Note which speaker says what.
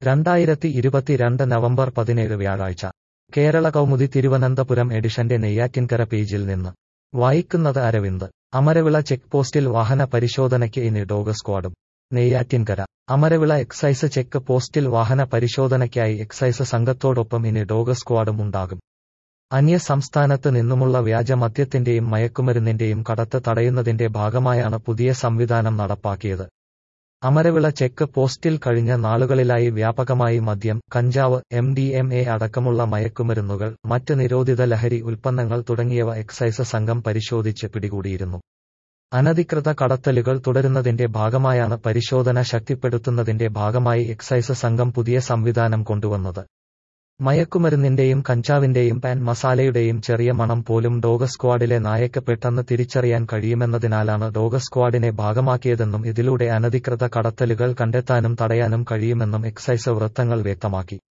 Speaker 1: രണ്ടായിരത്തി ഇരുപത്തിരണ്ട് നവംബർ പതിനേഴ് വ്യാഴാഴ്ച കേരള കൗമുദി തിരുവനന്തപുരം എഡിഷന്റെ നെയ്യാറ്റിൻകര പേജിൽ നിന്ന് വായിക്കുന്നത് അരവിന്ദ് അമരവിള ചെക്ക് പോസ്റ്റിൽ വാഹന പരിശോധനയ്ക്ക് ഇനി ഡോഗ് സ്ക്വാഡും നെയ്യാറ്റിൻകര അമരവിള എക്സൈസ് ചെക്ക് പോസ്റ്റിൽ വാഹന പരിശോധനയ്ക്കായി എക്സൈസ് സംഘത്തോടൊപ്പം ഇനി ഡോഗ് സ്ക്വാഡും ഉണ്ടാകും അന്യ സംസ്ഥാനത്ത് നിന്നുമുള്ള വ്യാജ മദ്യത്തിന്റെയും മയക്കുമരുന്നിന്റെയും കടത്ത് തടയുന്നതിന്റെ ഭാഗമായാണ് പുതിയ സംവിധാനം നടപ്പാക്കിയത് അമരവിള ചെക്ക് പോസ്റ്റിൽ കഴിഞ്ഞ നാളുകളിലായി വ്യാപകമായി മദ്യം കഞ്ചാവ് എം ഡി എം എ അടക്കമുള്ള മയക്കുമരുന്നുകൾ മറ്റ് നിരോധിത ലഹരി ഉൽപ്പന്നങ്ങൾ തുടങ്ങിയവ എക്സൈസ് സംഘം പരിശോധിച്ച് പിടികൂടിയിരുന്നു അനധികൃത കടത്തലുകൾ തുടരുന്നതിന്റെ ഭാഗമായാണ് പരിശോധന ശക്തിപ്പെടുത്തുന്നതിന്റെ ഭാഗമായി എക്സൈസ് സംഘം പുതിയ സംവിധാനം കൊണ്ടുവന്നത് മയക്കുമരുന്നിന്റെയും കഞ്ചാവിന്റെയും പാൻ മസാലയുടെയും ചെറിയ മണം പോലും ഡോഗ് സ്ക്വാഡിലെ നായക്ക് പെട്ടെന്ന് തിരിച്ചറിയാൻ കഴിയുമെന്നതിനാലാണ് ഡോഗ് സ്ക്വാഡിനെ ഭാഗമാക്കിയതെന്നും ഇതിലൂടെ അനധികൃത കടത്തലുകൾ കണ്ടെത്താനും തടയാനും കഴിയുമെന്നും എക്സൈസ് വൃത്തങ്ങൾ വ്യക്തമാക്കി